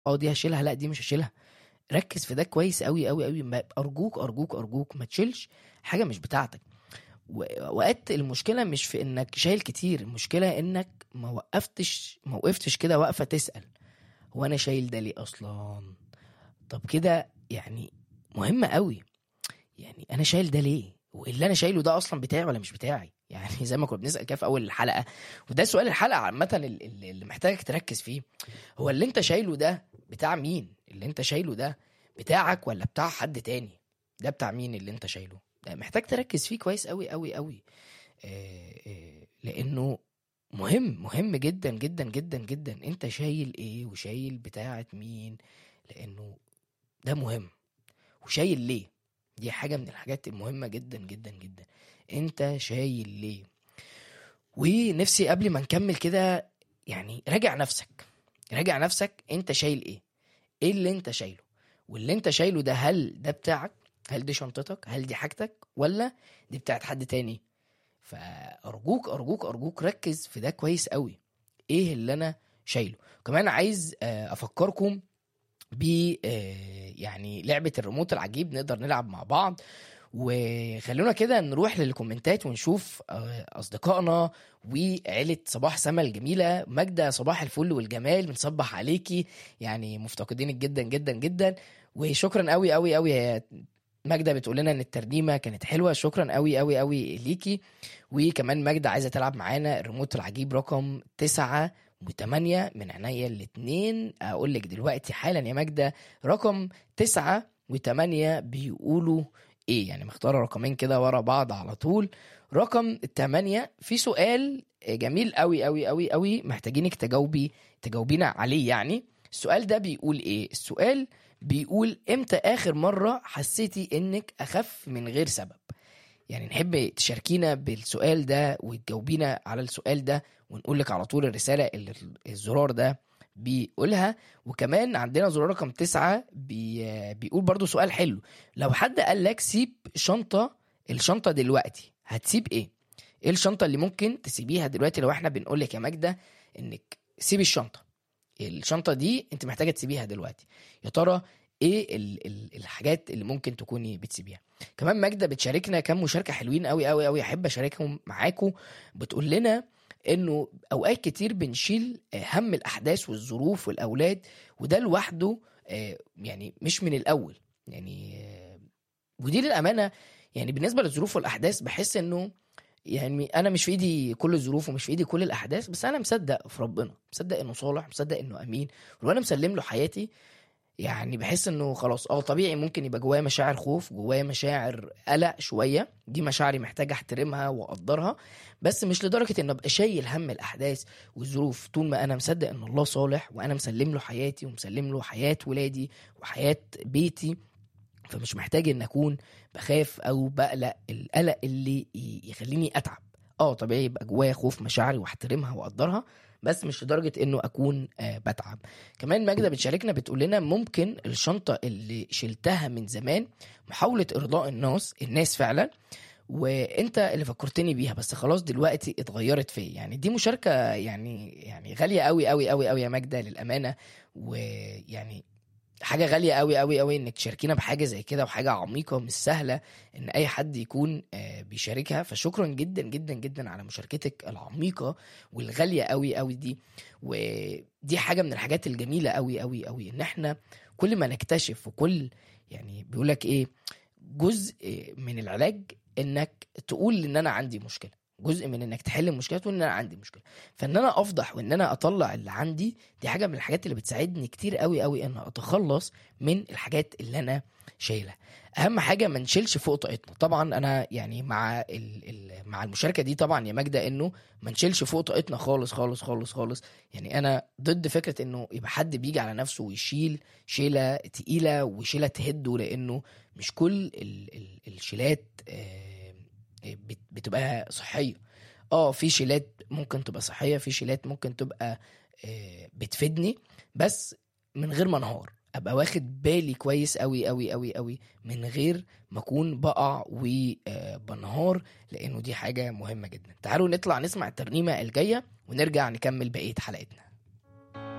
اه دي هشيلها لا دي مش هشيلها ركز في ده كويس قوي قوي قوي ما ارجوك ارجوك ارجوك ما تشيلش حاجه مش بتاعتك وقت المشكله مش في انك شايل كتير المشكله انك ما وقفتش ما وقفتش كده واقفه تسال هو انا شايل ده ليه اصلا طب كده يعني مهمه قوي يعني انا شايل ده ليه واللي انا شايله ده اصلا بتاعي ولا مش بتاعي يعني زي ما كنا بنسال كده في اول الحلقه وده سؤال الحلقه عامه اللي محتاجك تركز فيه هو اللي انت شايله ده بتاع مين اللي انت شايله ده بتاعك ولا بتاع حد تاني ده بتاع مين اللي انت شايله ده محتاج تركز فيه كويس قوي قوي قوي آه، آه، لانه مهم مهم جدا جدا جدا جدا انت شايل ايه وشايل بتاعه مين لانه ده مهم وشايل ليه دي حاجه من الحاجات المهمه جدا جدا جدا انت شايل ليه ونفسي قبل ما نكمل كده يعني راجع نفسك راجع نفسك انت شايل ايه ايه اللي انت شايله واللي انت شايله ده هل ده بتاعك هل دي شنطتك هل دي حاجتك ولا دي بتاعت حد تاني فارجوك ارجوك ارجوك ركز في ده كويس قوي ايه اللي انا شايله كمان عايز آه، افكركم ب آه، يعني لعبه الريموت العجيب نقدر نلعب مع بعض وخلونا كده نروح للكومنتات ونشوف آه، اصدقائنا وعيله صباح سما الجميله ماجده صباح الفل والجمال بنصبح عليكي يعني مفتقدينك جدا جدا جدا وشكرا قوي قوي قوي يا ماجدة بتقول لنا ان الترنيمة كانت حلوة شكرا قوي قوي قوي ليكي وكمان ماجدة عايزة تلعب معانا الريموت العجيب رقم تسعة وثمانية من عينيا الاتنين اقول لك دلوقتي حالا يا ماجدة رقم تسعة وثمانية بيقولوا ايه يعني مختارة رقمين كده ورا بعض على طول رقم الثمانية في سؤال جميل قوي قوي قوي قوي محتاجينك تجاوبي تجاوبينا عليه يعني السؤال ده بيقول ايه السؤال بيقول امتى اخر مرة حسيتي انك اخف من غير سبب يعني نحب تشاركينا بالسؤال ده وتجاوبينا على السؤال ده ونقول لك على طول الرسالة اللي الزرار ده بيقولها وكمان عندنا زرار رقم تسعة بي بيقول برضو سؤال حلو لو حد قال لك سيب شنطة الشنطة دلوقتي هتسيب ايه ايه الشنطة اللي ممكن تسيبيها دلوقتي لو احنا بنقول لك يا ماجدة انك سيبي الشنطة الشنطة دي انت محتاجة تسيبيها دلوقتي يا ترى ايه ال ال الحاجات اللي ممكن تكوني بتسيبيها كمان ماجدة بتشاركنا كام مشاركة حلوين قوي قوي قوي احب اشاركهم معاكم بتقول لنا انه اوقات كتير بنشيل هم الاحداث والظروف والاولاد وده لوحده آه، يعني مش من الاول يعني آه، ودي للامانه يعني بالنسبه للظروف والاحداث بحس انه يعني انا مش في ايدي كل الظروف ومش في ايدي كل الاحداث بس انا مصدق في ربنا مصدق انه صالح مصدق انه امين ولو انا مسلم له حياتي يعني بحس انه خلاص اه طبيعي ممكن يبقى جوايا مشاعر خوف جوايا مشاعر قلق شويه دي مشاعري محتاج احترمها واقدرها بس مش لدرجه ان ابقى شايل هم الاحداث والظروف طول ما انا مصدق ان الله صالح وانا مسلم له حياتي ومسلم له حياه ولادي وحياه بيتي فمش محتاج ان اكون بخاف او بقلق القلق اللي ي- يخليني اتعب اه طبيعي يبقى جوايا خوف مشاعري واحترمها واقدرها بس مش لدرجه انه اكون آه بتعب كمان ماجده بتشاركنا بتقول لنا ممكن الشنطه اللي شلتها من زمان محاوله ارضاء الناس الناس فعلا وانت اللي فكرتني بيها بس خلاص دلوقتي اتغيرت فيا يعني دي مشاركه يعني يعني غاليه قوي قوي قوي قوي يا ماجده للامانه ويعني حاجه غاليه قوي قوي قوي انك تشاركينا بحاجه زي كده وحاجه عميقه مش سهله ان اي حد يكون آه، بيشاركها فشكرا جدا جدا جدا على مشاركتك العميقه والغاليه قوي قوي دي ودي حاجه من الحاجات الجميله قوي قوي قوي ان احنا كل ما نكتشف وكل يعني بيقول لك ايه جزء من العلاج انك تقول ان انا عندي مشكله جزء من انك تحل المشكله تقول ان انا عندي مشكله فان انا افضح وان انا اطلع اللي عندي دي حاجه من الحاجات اللي بتساعدني كتير قوي قوي ان اتخلص من الحاجات اللي انا شايلها اهم حاجه ما نشيلش فوق طاقتنا طبعا انا يعني مع ال ال مع المشاركه دي طبعا يا ماجده انه ما نشيلش فوق طاقتنا خالص خالص خالص خالص يعني انا ضد فكره انه يبقى حد بيجي على نفسه ويشيل شيله تقيله وشيله تهده لانه مش كل ال ال الشيلات آه، آه، بت- بتبقى صحيه اه في شيلات ممكن تبقى صحيه في شيلات ممكن تبقى آه، بتفيدني بس من غير ما انهار ابقى واخد بالي كويس قوي قوي قوي قوي من غير ما اكون بقع وبنهار لانه دي حاجه مهمه جدا تعالوا نطلع نسمع الترنيمه الجايه ونرجع نكمل بقيه حلقتنا